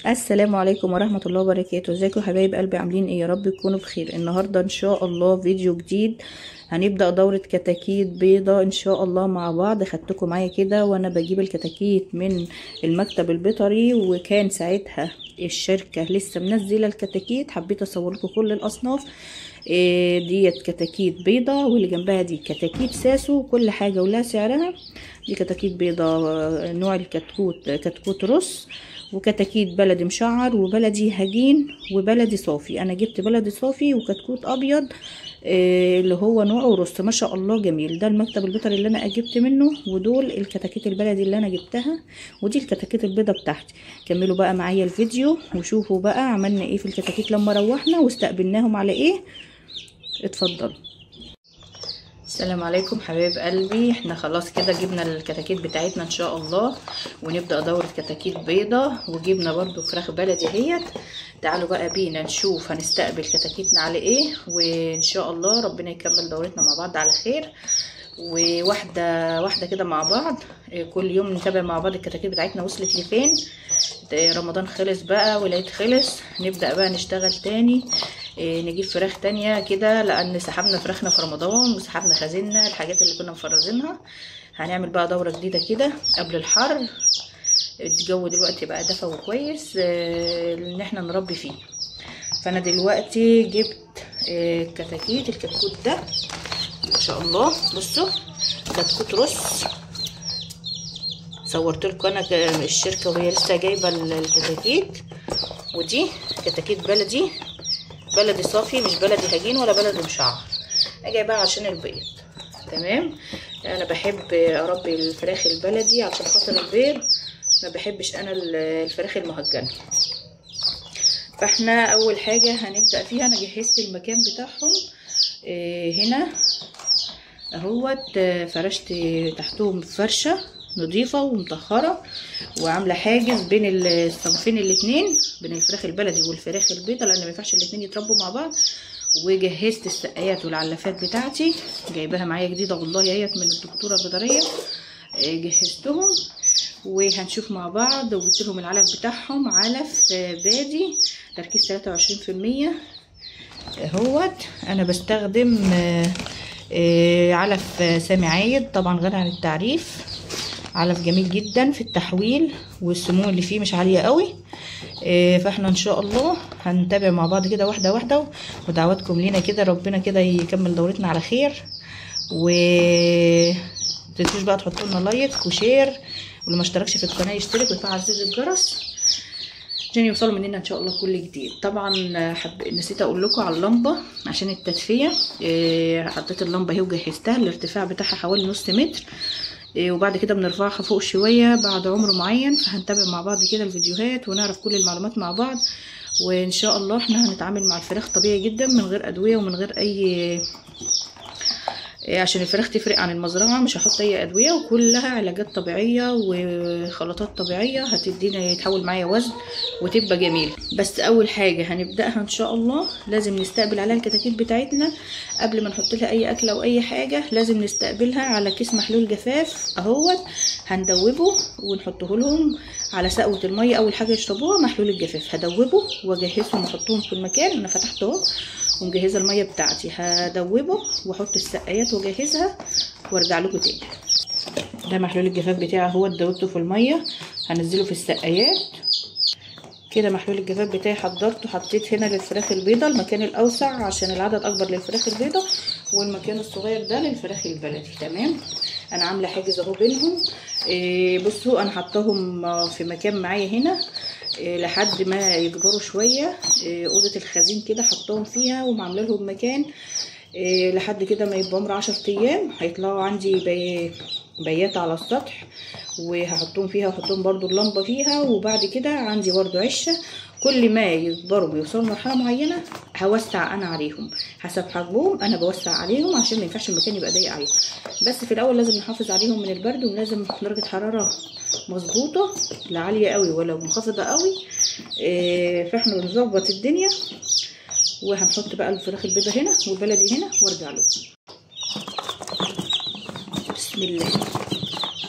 السلام عليكم ورحمة الله وبركاته ازيكم يا حبايب قلبي عاملين ايه يا رب تكونوا بخير النهاردة ان شاء الله فيديو جديد هنبدأ دورة كتاكيت بيضة ان شاء الله مع بعض خدتكم معايا كده وانا بجيب الكتاكيت من المكتب البيطري وكان ساعتها الشركة لسه منزلة الكتاكيت حبيت اصور لكم كل الاصناف إيه ديت كتاكيت بيضة واللي جنبها دي كتاكيت ساسو كل حاجة ولها سعرها دي كتاكيت بيضة نوع الكتكوت كتكوت رص وكتاكيت بلدي مشعر وبلدي هجين وبلدي صافي انا جبت بلدي صافي وكتكوت ابيض آه اللي هو نوعه رص ما شاء الله جميل ده المكتب البيطري اللي انا جبت منه ودول الكتاكيت البلدي اللي انا جبتها ودي الكتاكيت البيضه بتاعتي كملوا بقى معايا الفيديو وشوفوا بقى عملنا ايه في الكتاكيت لما روحنا واستقبلناهم على ايه اتفضلوا السلام عليكم حبايب قلبي احنا خلاص كده جبنا الكتاكيت بتاعتنا ان شاء الله ونبدا دوره كتاكيت بيضه وجبنا برضو فراخ بلدي اهيت تعالوا بقى بينا نشوف هنستقبل كتاكيتنا على ايه وان شاء الله ربنا يكمل دورتنا مع بعض على خير وواحده واحده كده مع بعض كل يوم نتابع مع بعض الكتاكيت بتاعتنا وصلت لفين رمضان خلص بقى والعيد خلص نبدا بقى نشتغل تاني نجيب فراخ تانية كده لان سحبنا فراخنا في رمضان وسحبنا خزيننا الحاجات اللي كنا مفرزينها هنعمل بقى دورة جديدة كده قبل الحر الجو دلوقتي بقى دفى وكويس ان احنا نربي فيه فانا دلوقتي جبت كتاكيت الكتكوت ده ما شاء الله بصوا كتكوت رص صورت لكم انا الشركه وهي لسه جايبه الكتاكيت ودي كتاكيت بلدي بلدي صافي مش بلدي هجين ولا بلدي مشعر جايباها عشان البيض تمام انا بحب اربي الفراخ البلدي عشان خاطر البيض ما بحبش انا الفراخ المهجنه فاحنا اول حاجه هنبدا فيها انا جهزت المكان بتاعهم إيه هنا اهوت فرشت تحتهم فرشه نظيفه ومطهره وعامله حاجز بين الصنفين الاتنين بين الفراخ البلدي والفراخ البيضه لان ما ينفعش الاتنين يتربوا مع بعض وجهزت السقايات والعلافات بتاعتي جايباها معايا جديده والله اهيت من الدكتوره البيطريه جهزتهم وهنشوف مع بعض وجبت لهم العلف بتاعهم علف بادي تركيز 23% اهوت انا بستخدم علف سامي عايد طبعا غني عن التعريف علف جميل جدا في التحويل والسموم اللي فيه مش عاليه قوي فاحنا ان شاء الله هنتابع مع بعض كده واحده واحده ودعواتكم لينا كده ربنا كده يكمل دورتنا على خير و تنسوش بقى تحطوا لنا لايك وشير واللي ما اشتركش في القناه يشترك ويفعل زر الجرس عشان يوصلوا مننا ان شاء الله كل جديد طبعا حب... نسيت اقول لكم على اللمبه عشان التدفئه إيه حطيت اللمبه اهي وجهزتها الارتفاع بتاعها حوالي نص متر إيه وبعد كده بنرفعها فوق شويه بعد عمر معين فهنتابع مع بعض كده الفيديوهات ونعرف كل المعلومات مع بعض وان شاء الله احنا هنتعامل مع الفراخ طبيعي جدا من غير ادويه ومن غير اي عشان الفراخ تفرق عن المزرعه مش هحط اي ادويه وكلها علاجات طبيعيه وخلطات طبيعيه هتدينا يتحول معايا وزن وتبقى جميل بس اول حاجه هنبداها ان شاء الله لازم نستقبل عليها الكتاكيت بتاعتنا قبل ما نحط لها اي اكله او اي حاجه لازم نستقبلها على كيس محلول جفاف اهوت هندوبه ونحطه لهم على سقوه الميه اول حاجه يشربوها محلول الجفاف هدوبه واجهزهم واحطهم في المكان انا فتحته اهو ومجهزه الميه بتاعتي هدوبه واحط السقايات واجهزها وارجع لكم تاني ده محلول الجفاف بتاعي اهو دوبته في الميه هنزله في السقايات كده محلول الجفاف بتاعي حضرته حطيت هنا للفراخ البيضه المكان الاوسع عشان العدد اكبر للفراخ البيضه والمكان الصغير ده للفراخ البلدي تمام انا عامله حاجز اهو بينهم إيه بصوا انا حطاهم في مكان معايا هنا إيه لحد ما يكبروا شويه إيه اوضه الخزين كده حطاهم فيها ومعامله لهم مكان إيه لحد كده ما يبقوا عمر عشر ايام هيطلعوا عندي بي... بيات على السطح وهحطهم فيها واحطهم برضو اللمبه فيها وبعد كده عندي برضو عشه كل ما يكبروا بيوصلوا لمرحله معينه هوسع انا عليهم حسب حجمهم انا بوسع عليهم عشان ما ينفعش المكان يبقى ضيق عليهم بس في الاول لازم نحافظ عليهم من البرد ولازم درجه حراره مظبوطه لا عاليه قوي ولا منخفضه قوي إيه فاحنا بنظبط الدنيا وهنحط بقى الفراخ البيضه هنا والبلدي هنا وارجع لكم بسم الله بسم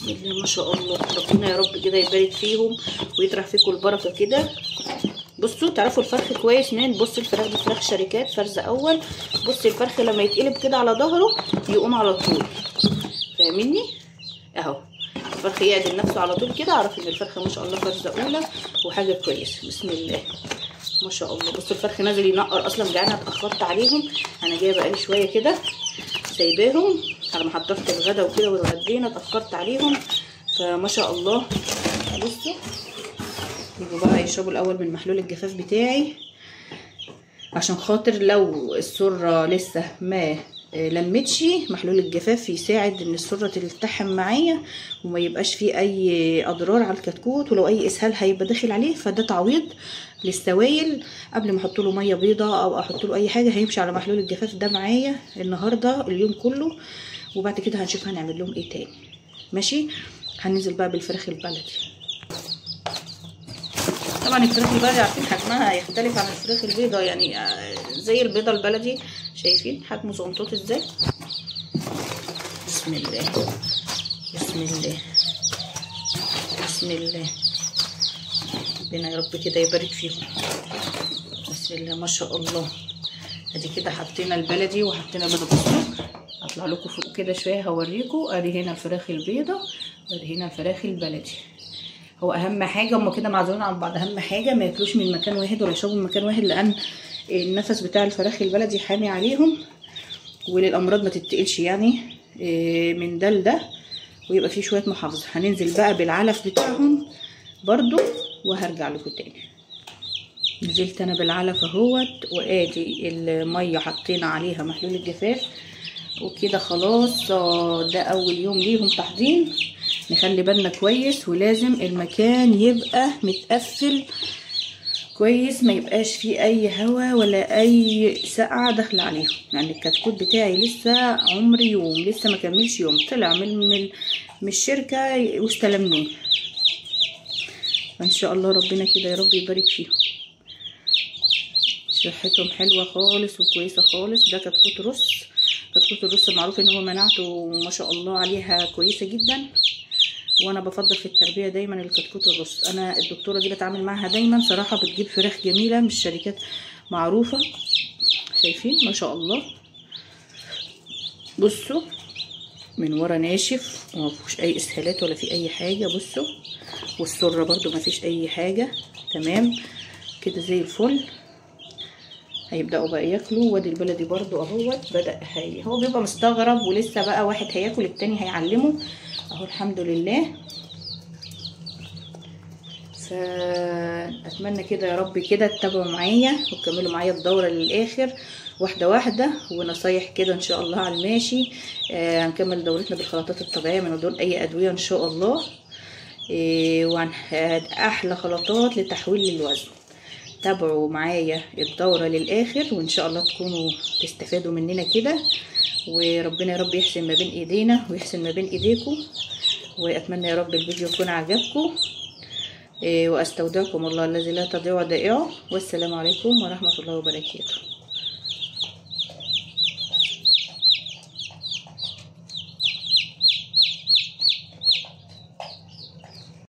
بسم الله ما شاء الله ربنا يا رب كده يبارك فيهم ويطرح فيكم البركه كده بصوا تعرفوا الفرخ كويس منين بص الفراخ دي فراخ شركات فرز اول بص الفرخ لما يتقلب كده على ظهره يقوم على طول فاهميني اهو الفرخ يعدل نفسه على طول كده اعرف ان الفرخه ما شاء الله فرزه اولى وحاجه كويسه بسم الله ما شاء الله بصوا الفرخ نازل ينقر اصلا جعانه اتاخرت عليهم انا جايه بقالي شويه كده سايباهم على ما حضرت الغدا وكده واتغدينا اتاخرت عليهم فما شاء الله بصوا يجوا بقى يشربوا الاول من محلول الجفاف بتاعي عشان خاطر لو السره لسه ما لمتش محلول الجفاف يساعد ان السره تلتحم معايا وما يبقاش فيه اي اضرار على الكتكوت ولو اي اسهال هيبقى داخل عليه فده تعويض للسوائل قبل ما احط له ميه بيضه او احط له اي حاجه هيمشي على محلول الجفاف ده معايا النهارده اليوم كله وبعد كده هنشوف هنعمل لهم ايه تاني ماشي هننزل بقى بالفراخ البلدي طبعا الفراخ البلدي عارفين حجمها يختلف عن الفراخ البيضه يعني زي البيضه البلدي شايفين حجمه زنطوط ازاي بسم الله بسم الله بسم الله ربنا يا رب كده يبارك فيهم بسم الله ما شاء الله ادي كده حطينا البلدي وحطينا بيضه بصوا هطلع لكم فوق كده شويه هوريكم ادي هنا الفراخ البيضه وادي هنا الفراخ البلدي هو اهم حاجه هما كده معزولين عن بعض اهم حاجه ما ياكلوش من مكان واحد ولا يشربوا من مكان واحد لان النفس بتاع الفراخ البلدي حامي عليهم وللامراض ما تتقلش يعني من ده لده ويبقى فيه شويه محافظه هننزل بقى بالعلف بتاعهم برضو وهرجع لكم تاني نزلت انا بالعلف اهوت وادي الميه حطينا عليها محلول الجفاف وكده خلاص ده اول يوم ليهم تحضير نخلي بالنا كويس ولازم المكان يبقى متقفل كويس ما يبقاش فيه اي هوا ولا اي سقعه داخله عليهم يعني الكتكوت بتاعي لسه عمري يوم لسه ما كملش يوم طلع من من, من الشركه واستلمناه فان شاء الله ربنا كده يا رب يبارك فيهم صحتهم حلوه خالص وكويسه خالص ده كتكوت رص كتكوت الرص معروف ان هو مناعته ما شاء الله عليها كويسه جدا وانا بفضل في التربيه دايما الكتكوت الرص انا الدكتوره دي بتعامل معاها دايما صراحه بتجيب فراخ جميله من شركات معروفه شايفين ما شاء الله بصوا من ورا ناشف وما فيهوش اي اسهالات ولا في اي حاجه بصوا والسره برده ما فيش اي حاجه تمام كده زي الفل هيبداوا بقى ياكلوا وادي البلدي برضو اهوت بدا هي هو بيبقى مستغرب ولسه بقى واحد هياكل التاني هيعلمه اهو الحمد لله فاتمنى كده يا رب كده تتابعوا معايا وتكملوا معايا الدوره للاخر واحده واحده ونصايح كده ان شاء الله على الماشي آه هنكمل دورتنا بالخلطات الطبيعيه من دون اي ادويه ان شاء الله آه وعن احلى خلطات لتحويل الوزن تابعوا معايا الدورة للآخر وإن شاء الله تكونوا تستفادوا مننا كده وربنا يا رب يحسن ما بين إيدينا ويحسن ما بين إيديكم وأتمنى يا رب الفيديو يكون عجبكم وأستودعكم الله الذي لا تضيع ودائعه والسلام عليكم ورحمة الله وبركاته